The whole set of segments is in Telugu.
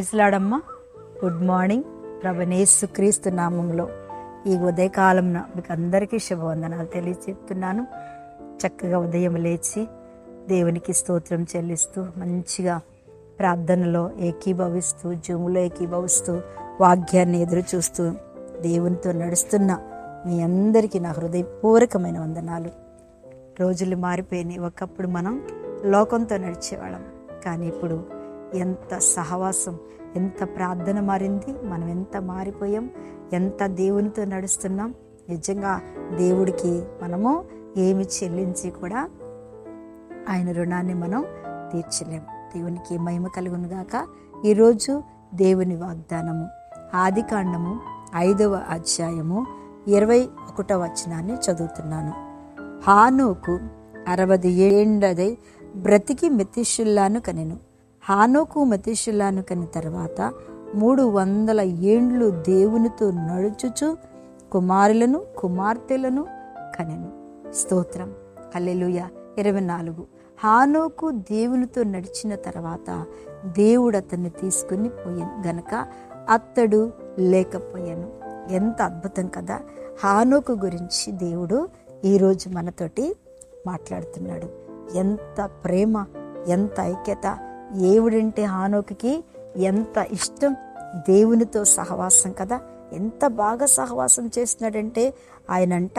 ప్రైజ్లాడమ్మా గుడ్ మార్నింగ్ ప్రభనేసు క్రీస్తు నామంలో ఈ ఉదయకాలంన మీకు అందరికీ శుభవందనాలు తెలియచెప్తున్నాను చక్కగా ఉదయం లేచి దేవునికి స్తోత్రం చెల్లిస్తూ మంచిగా ప్రార్థనలో ఏకీభవిస్తూ జూములో ఏకీభవిస్తూ వాక్యాన్ని ఎదురు చూస్తూ దేవునితో నడుస్తున్న మీ అందరికీ నా హృదయపూర్వకమైన వందనాలు రోజులు మారిపోయినాయి ఒకప్పుడు మనం లోకంతో నడిచేవాళ్ళం కానీ ఇప్పుడు ఎంత సహవాసం ఎంత ప్రార్థన మారింది మనం ఎంత మారిపోయాం ఎంత దేవునితో నడుస్తున్నాం నిజంగా దేవుడికి మనము ఏమి చెల్లించి కూడా ఆయన రుణాన్ని మనం తీర్చలేం దేవునికి మహిమ కలుగును గాక ఈరోజు దేవుని వాగ్దానము ఆది కాండము ఐదవ అధ్యాయము ఇరవై ఒకటవ వచనాన్ని చదువుతున్నాను హానోకు అరవది ఏండదై బ్రతికి మెతిషుల్లాను కనెను హానోకు మెతిషుల్లాను కని తర్వాత మూడు వందల ఏండ్లు దేవునితో నడుచుచు కుమారులను కుమార్తెలను కనెను స్తోత్రం హల్లెలూయా ఇరవై నాలుగు హానోకు దేవునితో నడిచిన తర్వాత దేవుడు అతన్ని తీసుకుని పోయాను గనక అత్తడు లేకపోయాను ఎంత అద్భుతం కదా హానోకు గురించి దేవుడు ఈరోజు మనతోటి మాట్లాడుతున్నాడు ఎంత ప్రేమ ఎంత ఐక్యత దేవుడంటే హానోకుకి ఎంత ఇష్టం దేవునితో సహవాసం కదా ఎంత బాగా సహవాసం చేస్తున్నాడంటే ఆయనంట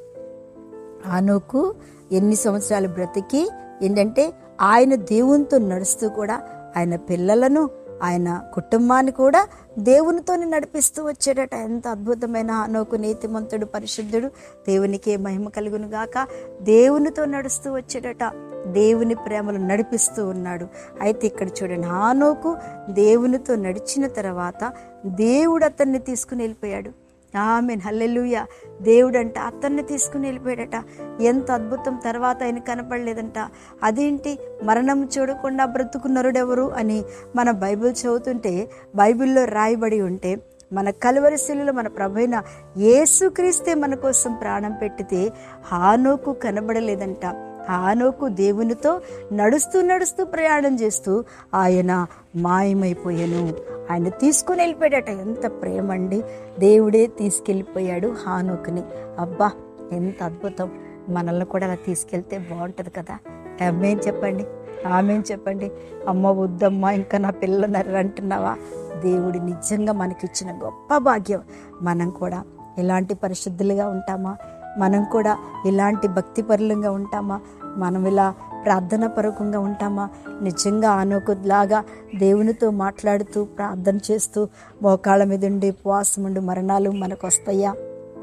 ఆనోకు ఎన్ని సంవత్సరాలు బ్రతికి ఏంటంటే ఆయన దేవునితో నడుస్తూ కూడా ఆయన పిల్లలను ఆయన కుటుంబాన్ని కూడా దేవునితోనే నడిపిస్తూ వచ్చాడట ఎంత అద్భుతమైన ఆనోకు నీతిమంతుడు పరిశుద్ధుడు దేవునికే మహిమ కలుగును గాక దేవునితో నడుస్తూ వచ్చాడట దేవుని ప్రేమలు నడిపిస్తూ ఉన్నాడు అయితే ఇక్కడ చూడండి హానోకు దేవునితో నడిచిన తర్వాత దేవుడు అతన్ని తీసుకుని వెళ్ళిపోయాడు ఆమె హల్లెలూయ దేవుడంట అతన్ని తీసుకుని వెళ్ళిపోయాడట ఎంత అద్భుతం తర్వాత ఆయన కనపడలేదంట అదేంటి మరణం చూడకుండా బ్రతుకున్నరుడెవరు అని మన బైబిల్ చదువుతుంటే బైబిల్లో రాయబడి ఉంటే మన కలువరిశిలలో మన ప్రభైన యేసుక్రీస్తే మన కోసం ప్రాణం పెట్టితే హానోకు కనబడలేదంట హానోకు దేవునితో నడుస్తూ నడుస్తూ ప్రయాణం చేస్తూ ఆయన మాయమైపోయాను ఆయన తీసుకుని వెళ్ళిపోయాడట ఎంత ప్రేమ అండి దేవుడే తీసుకెళ్ళిపోయాడు హానోకుని అబ్బా ఎంత అద్భుతం మనల్ని కూడా అలా తీసుకెళ్తే బాగుంటుంది కదా ఆమెం చెప్పండి ఆమెం చెప్పండి అమ్మ వద్దమ్మా ఇంకా నా పిల్లలు అంటున్నావా దేవుడు నిజంగా మనకిచ్చిన గొప్ప భాగ్యం మనం కూడా ఇలాంటి పరిశుద్ధులుగా ఉంటామా మనం కూడా ఇలాంటి భక్తిపరులంగా ఉంటామా మనం ఇలా ప్రార్థన పరకంగా ఉంటామా నిజంగా ఆనోకులాగా దేవునితో మాట్లాడుతూ ప్రార్థన చేస్తూ మోకాళ్ళ మీద ఉండి ఉపవాసం ఉండి మరణాలు మనకు వస్తాయా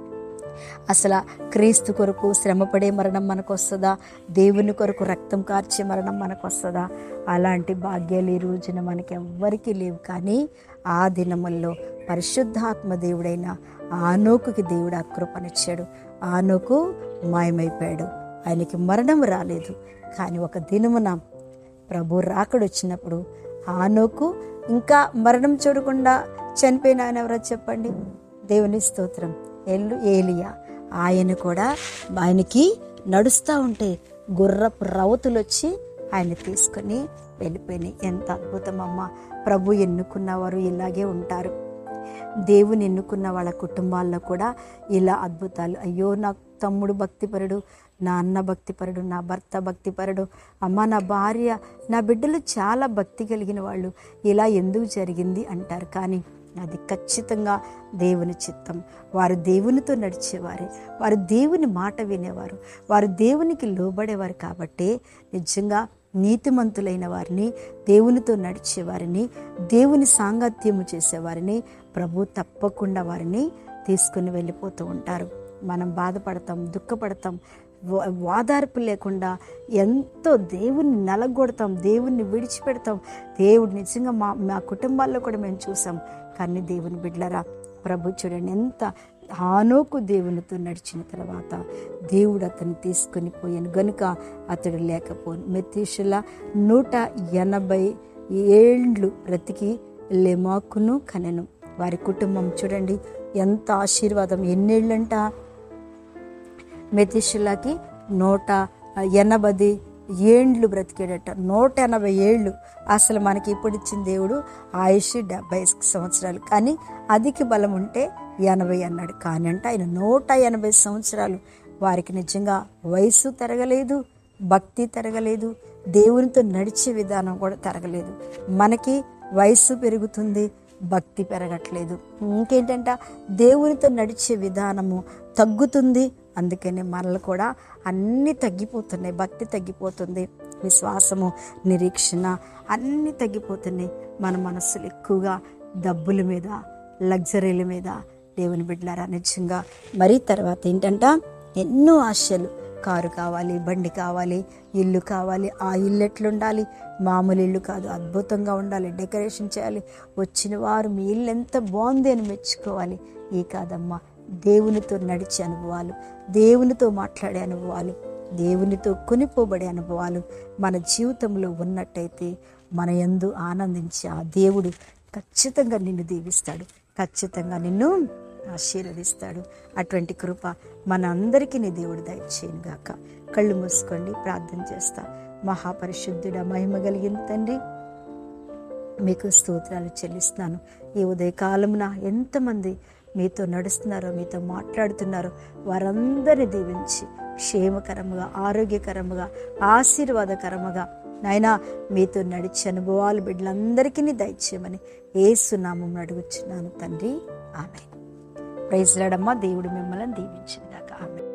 అసలు క్రీస్తు కొరకు శ్రమపడే మరణం మనకు వస్తుందా దేవుని కొరకు రక్తం కార్చే మరణం మనకు వస్తుందా అలాంటి భాగ్యాలు ఈ రోజున మనకి ఎవ్వరికీ లేవు కానీ ఆ దినముల్లో పరిశుద్ధాత్మ దేవుడైన ఆనోకుకి దేవుడు ఆ కృపనిచ్చాడు ఆనోకు మాయమైపోయాడు ఆయనకి మరణం రాలేదు కానీ ఒక దినమున ప్రభు రాకడు వచ్చినప్పుడు ఆనోకు ఇంకా మరణం చూడకుండా చనిపోయిన ఆయన ఎవరో చెప్పండి దేవుని స్తోత్రం ఎల్లు ఏలియా ఆయన కూడా ఆయనకి నడుస్తూ ఉంటే గుర్రపు రవతులు వచ్చి ఆయన తీసుకొని వెళ్ళిపోయినాయి ఎంత అద్భుతం అమ్మ ప్రభు ఎన్నుకున్నవారు ఇలాగే ఉంటారు దేవుని ఎన్నుకున్న వాళ్ళ కుటుంబాల్లో కూడా ఇలా అద్భుతాలు అయ్యో నా తమ్ముడు భక్తిపరుడు నా అన్న భక్తిపరుడు నా భర్త భక్తిపరుడు అమ్మ నా భార్య నా బిడ్డలు చాలా భక్తి కలిగిన వాళ్ళు ఇలా ఎందుకు జరిగింది అంటారు కానీ అది ఖచ్చితంగా దేవుని చిత్తం వారు దేవునితో నడిచేవారే వారు దేవుని మాట వినేవారు వారు దేవునికి లోబడేవారు కాబట్టి నిజంగా నీతిమంతులైన వారిని దేవునితో నడిచేవారిని దేవుని సాంగత్యము చేసేవారిని ప్రభు తప్పకుండా వారిని తీసుకుని వెళ్ళిపోతూ ఉంటారు మనం బాధపడతాం దుఃఖపడతాం వాదార్పు లేకుండా ఎంతో దేవుని నలగొడతాం దేవుణ్ణి విడిచిపెడతాం దేవుడు నిజంగా మా మా కుటుంబాల్లో కూడా మేము చూసాం కానీ దేవుని బిడ్డలరా ప్రభు చూడండి ఎంత హానోకు దేవునితో నడిచిన తర్వాత దేవుడు అతన్ని తీసుకొని పోయాను గనుక అతడు లేకపోను మెతీషుల నూట ఎనభై ఏళ్ళు బ్రతికి లెమాకును కనెను వారి కుటుంబం చూడండి ఎంత ఆశీర్వాదం ఎన్నేళ్ళంట మెతిషులకి నూట ఎనభై ఏండ్లు బ్రతికేడట నూట ఎనభై ఏళ్ళు అసలు మనకి ఇప్పుడు ఇచ్చిన దేవుడు ఆయుష్ డెబ్బై సంవత్సరాలు కానీ అధిక బలం ఉంటే ఎనభై అన్నాడు కానీ అంటే ఆయన నూట ఎనభై సంవత్సరాలు వారికి నిజంగా వయసు తరగలేదు భక్తి తరగలేదు దేవునితో నడిచే విధానం కూడా తరగలేదు మనకి వయసు పెరుగుతుంది భక్తి పెరగట్లేదు ఇంకేంటంట దేవునితో నడిచే విధానము తగ్గుతుంది అందుకని మనలు కూడా అన్నీ తగ్గిపోతున్నాయి భక్తి తగ్గిపోతుంది విశ్వాసము నిరీక్షణ అన్నీ తగ్గిపోతున్నాయి మన మనస్సులు ఎక్కువగా డబ్బుల మీద లగ్జరీల మీద దేవుని బిడ్డలారా నిజంగా మరీ తర్వాత ఏంటంట ఎన్నో ఆశలు కారు కావాలి బండి కావాలి ఇల్లు కావాలి ఆ ఇల్లు ఎట్లుండాలి మామూలు ఇల్లు కాదు అద్భుతంగా ఉండాలి డెకరేషన్ చేయాలి వచ్చిన వారు మీ ఇల్లు ఎంత బాగుంది అని మెచ్చుకోవాలి ఈ కాదమ్మా దేవునితో నడిచే అనుభవాలు దేవునితో మాట్లాడే అనుభవాలు దేవునితో కొనిపోబడే అనుభవాలు మన జీవితంలో ఉన్నట్టయితే మన యందు ఆనందించి ఆ దేవుడు ఖచ్చితంగా నిన్ను దీవిస్తాడు ఖచ్చితంగా నిన్ను ఆశీర్వదిస్తాడు అటువంటి కృప మన అందరికీ నీ దేవుడు దయచేయను గాక కళ్ళు మూసుకోండి ప్రార్థన చేస్తా మహాపరిశుద్ధుడ మహిమ కలిగిన తండ్రి మీకు స్తోత్రాలు చెల్లిస్తున్నాను ఈ ఉదయకాలమున ఎంతమంది మీతో నడుస్తున్నారో మీతో మాట్లాడుతున్నారో వారందరిని దీవించి క్షేమకరముగా ఆరోగ్యకరముగా ఆశీర్వాదకరముగా నాయనా మీతో నడిచే అనుభవాలు బిడ్డలందరికీ దయచేయమని ఏసునామం అడుగుచున్నాను తండ్రి ఆమె ప్రైజ్లాడమ్మా దేవుడు మిమ్మల్ని దీవించిందాక ఆమె